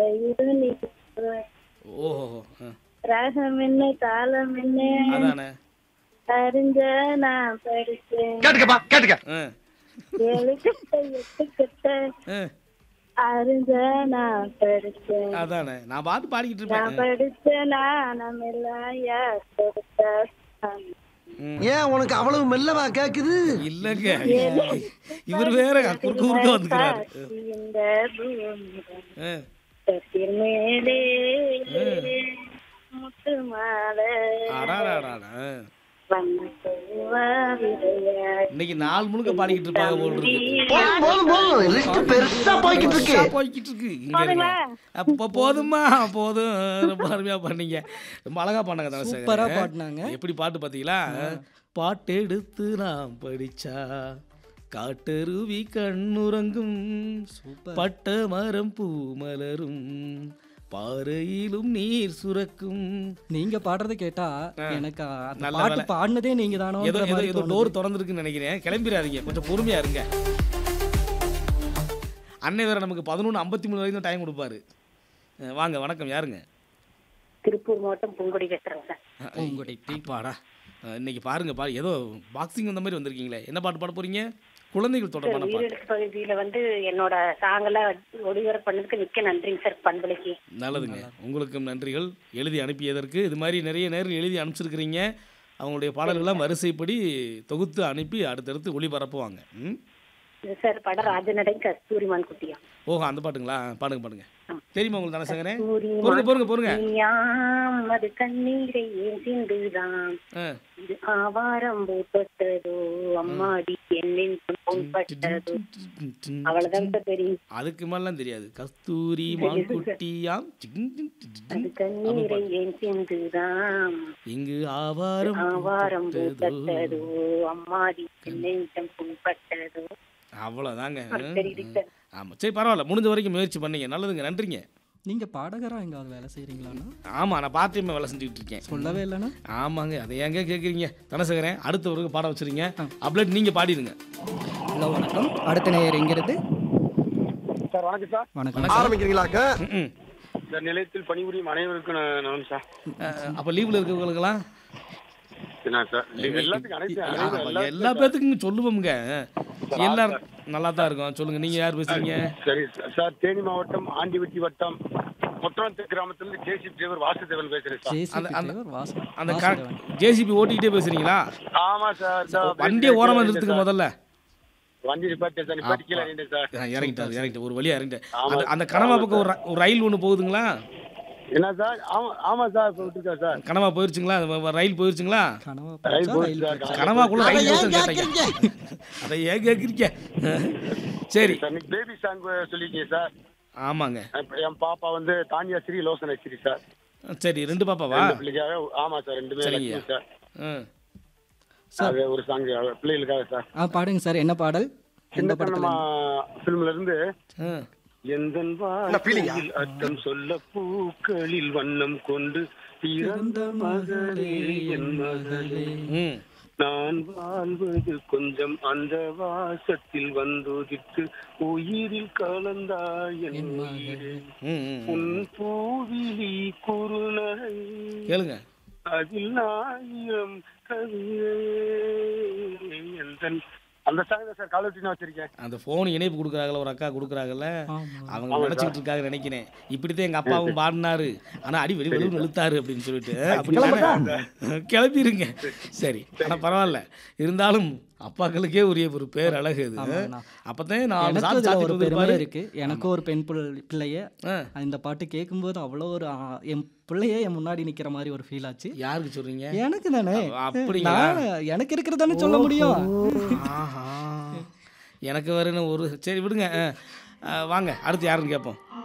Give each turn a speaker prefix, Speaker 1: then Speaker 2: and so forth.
Speaker 1: இது நீ
Speaker 2: ஓஹோ ஆ,
Speaker 1: ராகம் என்ன தாளம் என்ன
Speaker 2: அதானே
Speaker 1: அறிஞ்ச நான் படிச்சேன்
Speaker 3: கேட்டுக்கப்பா கேட்டுக்க
Speaker 2: ஆ,
Speaker 1: ஏழு கட்ட எட்டு கட்ட
Speaker 2: ஆ,
Speaker 1: அறிஞ்ச நான் படிச்சேன்
Speaker 2: அதானே நான் பாட்டு பாடிக்கிட்டு
Speaker 1: நான்
Speaker 2: இருப்பேன்
Speaker 1: படிச்சேனா நம்ம எல்லாம் யார் கொடுத்தா
Speaker 2: ம்.
Speaker 3: ஏன் உனக்கு அவ்வளவு மெல்லவா கேக்குது
Speaker 2: இல்லங்க இவர் வேற குறுக்க குறுக்க வந்துக்கிறாரு
Speaker 1: இந்த பூமி
Speaker 2: ஆ,
Speaker 1: கட்டில் மேலே முத்து மாலை
Speaker 2: அடாடாடாடா.
Speaker 1: வண்ண பூவா விளையாடி
Speaker 2: இன்னைக்கு நாள் முழுக்க பாடிக்கிட்டு இருப்பாங்க போல் இருக்கு
Speaker 3: போதும் போதும் போதும் லிஸ்ட் பெருசா போய்கிட்டு இருக்கு
Speaker 2: பெருசா போய்கிட்டு இருக்கு இங்க இருங்க. அப்ப போதுமா போதும் ரொம்ப அருமையா பண்ணீங்க ரொம்ப அழகா பண்ணாங்க தனசேகர்.
Speaker 4: சூப்பரா பாடினாங்க.
Speaker 2: எப்படி பாட்டு பாத்தீங்களா பாட்டெடுத்து நான் படிச்சா காட்டருவி கண்ணுறங்கும் பட்ட மரம் பூ மலரும் பாறையிலும் நீர் சுரக்கும்
Speaker 4: நீங்க பாடுறத கேட்டா எனக்கு அந்த
Speaker 2: நல்ல
Speaker 4: பாட்டு
Speaker 2: வேலை.
Speaker 4: பாடினதே நீங்க தானோ
Speaker 2: ஏதோ ஏதோ ஏதோ டோர் திறந்துருக்குன்னு நினைக்கிறேன் கிளம்பிடாதீங்க கொஞ்சம் பொறுமையா இருங்க அன்னை வேற நமக்கு பதினொன்று ஐம்பத்தி மூணு வரைக்கும் டைம் கொடுப்பாரு அஹ் வாங்க வணக்கம் யாருங்க
Speaker 1: திருப்பூர் மாவட்டம் பூங்குடி பேசுறேன் சார்
Speaker 2: உங்களுடைய டீப்பாடா இன்னைக்கு பாருங்க பாரு ஏதோ பாக்ஸிங் வந்த மாதிரி வந்திருக்கீங்களே என்ன பாட்டு பாட போறீங்க குழந்தைகள் தொடர்பான பாட்டு
Speaker 1: உயிரிழப்பு பகுதியில வந்து என்னோட சாங்கெல்லாம் ஒளிபரப்பு பண்ணதுக்கு மிக்க நன்றிங்க சார் பண்பலைக்கு
Speaker 2: நல்லதுங்க உங்களுக்கும் நன்றிகள் எழுதி அனுப்பியதற்கு இது மாதிரி நிறைய நேரம் எழுதி அனுப்பிச்சிருக்கிறீங்க அவங்களுடைய பாடல்கள்லாம் வரிசைப்படி தொகுத்து அனுப்பி அடுத்தடுத்து ஒளிபரப்புவாங்க ம்
Speaker 1: இது சார் படம் ராஜநடை கஸ்தூரிமான் குட்டியா
Speaker 2: ஓஹோ அந்த பாட்டுங்களா பாடுங்க பாடுங்க தெரியுமா உங்களுக்கு தனசங்கரே
Speaker 1: கஸ்தூரிமான்
Speaker 2: பொறுங்க பொறுங்க பொறுங்க
Speaker 1: நீயாம் அது கண்ணீரை ஏன் சிந்துதான்
Speaker 2: ஆ.
Speaker 1: இது ஆவாரம் பூப்பட்டதோ அம்மாடி என்னின் பொன்பட்டதோ அவ்வளவுதான் சார் தெரியும்
Speaker 2: அதுக்கு மேலாம் தெரியாது கஸ்தூரி மான்குட்டியாம் சிங் சிங் சிங் சிங்.
Speaker 1: அது கண்ணீரை ஏன் சிந்துதான்
Speaker 2: இங்கு ஆவாரம்
Speaker 1: ஆவாரம்
Speaker 2: பூத்ததோ.
Speaker 1: பூப்பட்டதோ அம்மாடி என்னின் பொன்பட்டதோ
Speaker 2: அவ்வளோதாங்க
Speaker 1: தெரியுது சார்
Speaker 2: ஆமாம் சரி பரவாயில்ல முடிஞ்ச வரைக்கும் முயற்சி பண்ணீங்க நல்லதுங்க நன்றிங்க
Speaker 4: நீங்க பாடகரா எங்காவது வேலை செய்றீங்களாண்ணா
Speaker 2: ஆமாம் நான் பார்ட் டைம் வேலை செஞ்சுக்கிட்டு இருக்கேன்
Speaker 4: சொல்லவே இல்லைண்ணா
Speaker 2: ஆமாங்க அதை ஏங்க கேட்குறீங்க தனசகரன் அடுத்தவருக்கு பாட வச்சுருங்க அப்ளேட் நீங்கள் பாடிடுங்க
Speaker 4: ஹலோ வணக்கம் அடுத்த நேயர் எங்கிறது
Speaker 5: சார் வணக்கம் சார்
Speaker 4: வணக்கம்
Speaker 3: ஆரம்பிக்கிறீங்களாக்க
Speaker 2: ம்
Speaker 5: சார் நிலையத்தில் பணிபுரியும் அனைவருக்கும் நான் நலம் சார்
Speaker 2: அப்போ லீவில் இருக்கிறவங்களுக்கெல்லாம்
Speaker 5: என்ன சார் எல்லாத்துக்கும் அனைத்து
Speaker 2: ஆமா,
Speaker 5: அனைத்து எல்லா-
Speaker 2: எல்லா பேத்துக்கும் சொல்லுவோங்க எல்லாரும் நல்லா தான் இருக்கும் சொல்லுங்க நீங்க யார் பேசுறீங்க
Speaker 5: சரி சார். சார் தேனி மாவட்டம் ஆண்டிவட்டி வட்டம் முத்தனத்து கிராமத்திலிருந்து ஜேசி டிரைவர் வாசுதேவன் பேசுறேன் சார்
Speaker 4: ஜேசிபி
Speaker 2: அந்த- அந்த-
Speaker 4: டிரைவர் வாசு
Speaker 2: அந்த
Speaker 4: வாசுதேவன்.
Speaker 2: ஜேசிபி ஓட்டிக்கிட்டே பேசுறீங்களா
Speaker 5: ஆமா சார் இதோ
Speaker 2: வண்டியை ஓரமா
Speaker 5: பேசுறேன்
Speaker 2: நிறுத்துக்கு
Speaker 5: சார்.
Speaker 2: முதல்ல
Speaker 5: வண்டி நிப்பாட்டி சார் நிப்பாட்டி கீழே இறங்கிட்டேன் சார்
Speaker 2: ஆ, இறங்கிட்டாரு இறங்கிட்டு ஒரு வழியா இறங்கிட்டு அந்த அந்த கனவா பக்கம் ஒரு ர- ஒரு ரயில் ஒன்று போகுதுங்களா
Speaker 5: என்ன சார் ஆமா ஆமா சார் இப்போ விட்டுருக்கேன் சார்
Speaker 2: கனவா போயிருச்சுங்களா அந்த வ- ரயில் போயிருச்சுங்களா
Speaker 4: கனவா
Speaker 5: ரயில்
Speaker 4: போச்சா,
Speaker 5: போகுது
Speaker 4: ரயில்
Speaker 5: சார்.
Speaker 4: போச்சா?
Speaker 2: கனவாக்குள்ள
Speaker 3: அதை
Speaker 2: ரயில்
Speaker 3: ஏன்
Speaker 2: போச்சு கேட்டீங்க அதை ஏன் கேட்குறீங்க சரி
Speaker 5: சார் இன்னைக்கு பேபி சாங் சொல்லிருக்கீங்க சார்
Speaker 2: ஆமாங்க
Speaker 5: இப்ப என் பாப்பா வந்து தானியா ஸ்ரீ லோசன ஸ்ரீ சார்
Speaker 2: சரி ரெண்டு பாப்பாவா
Speaker 5: ரெண்டு பிள்ளைக்காக ஆமா சார் ரெண்டுமே
Speaker 2: சரிங்க.
Speaker 5: லட்சுமி சார்
Speaker 2: ம்
Speaker 5: அது ஒரு சாங் பிள்ளைகளுக்காக சார்
Speaker 4: ஆ பாடுங்க சார் என்ன பாடல் எந்த படத்துல
Speaker 5: சின்னத்தனமா ஃபிலிம்ல இருந்து
Speaker 2: ம்
Speaker 5: எந்தன் வாழ்க்கையில் அர்த்தம் சொல்ல பூக்களில் வண்ணம் கொண்டு பிறந்த மகளே என் மகளே
Speaker 2: ம்
Speaker 5: நான் வாழ்வது கொஞ்சம் அந்த வாசத்தில் வந்துதித்து உயிரில் கலந்தாய் என் உயிரே
Speaker 2: ம் ம்
Speaker 5: உன் பூவிலி குறுநகை
Speaker 2: கேளுங்க
Speaker 5: அதில் ஆயிரம் கவிதை எந்தன் அந்த சாங் தான் சார் காலட்டி நான் வச்சிருக்கேன்
Speaker 2: அந்த ஃபோன் இணைப்பு கொடுக்குறாங்கல்ல ஒரு அக்கா கொடுக்குறாங்கல்ல
Speaker 4: ஆமா.
Speaker 2: அவங்க நினைச்சிட்டு இருக்காங்க நினைக்கிறேன் இப்படித்தான் எங்க அப்பாவும் பாடினாரு ஆனா அடி வெளி வெளியே இழுத்தாரு அப்படின்னு சொல்லிட்டு அப்படி கிளம்பிருங்க சரி ஆனா பரவாயில்ல இருந்தாலும் அப்பாக்களுக்கே உரிய ஒரு பேர் அழகு இது
Speaker 4: ஆமாண்ணா.
Speaker 2: அப்பதான் நான்
Speaker 4: எனக்கு
Speaker 2: சாப்பிட்டு
Speaker 4: இதுல ஒரு
Speaker 2: சாப்பிட்டு
Speaker 4: பெருமை
Speaker 2: இருப்பாரு.
Speaker 4: இருக்கு எனக்கும் ஒரு பெண் பிள்ளை- பிள்ளைய
Speaker 2: ஆ,
Speaker 4: இந்த பாட்டு கேட்கும்போது அவ்வளோ ஒரு ஆ, என் பிள்ளையே என் முன்னாடி நிக்கிற மாதிரி ஒரு ஃபீல் ஆச்சு
Speaker 2: யாருக்கு சொல்றீங்க
Speaker 4: எனக்கு தானே
Speaker 2: அப்படிங்களா?
Speaker 4: நான் எனக்கு இருக்கிறதானே சொல்ல முடியும்
Speaker 2: ஆஹா எனக்கு வரணும் ஒரு சரி விடுங்க ஆ, ஆ, வாங்க அடுத்து யாருன்னு கேட்போம்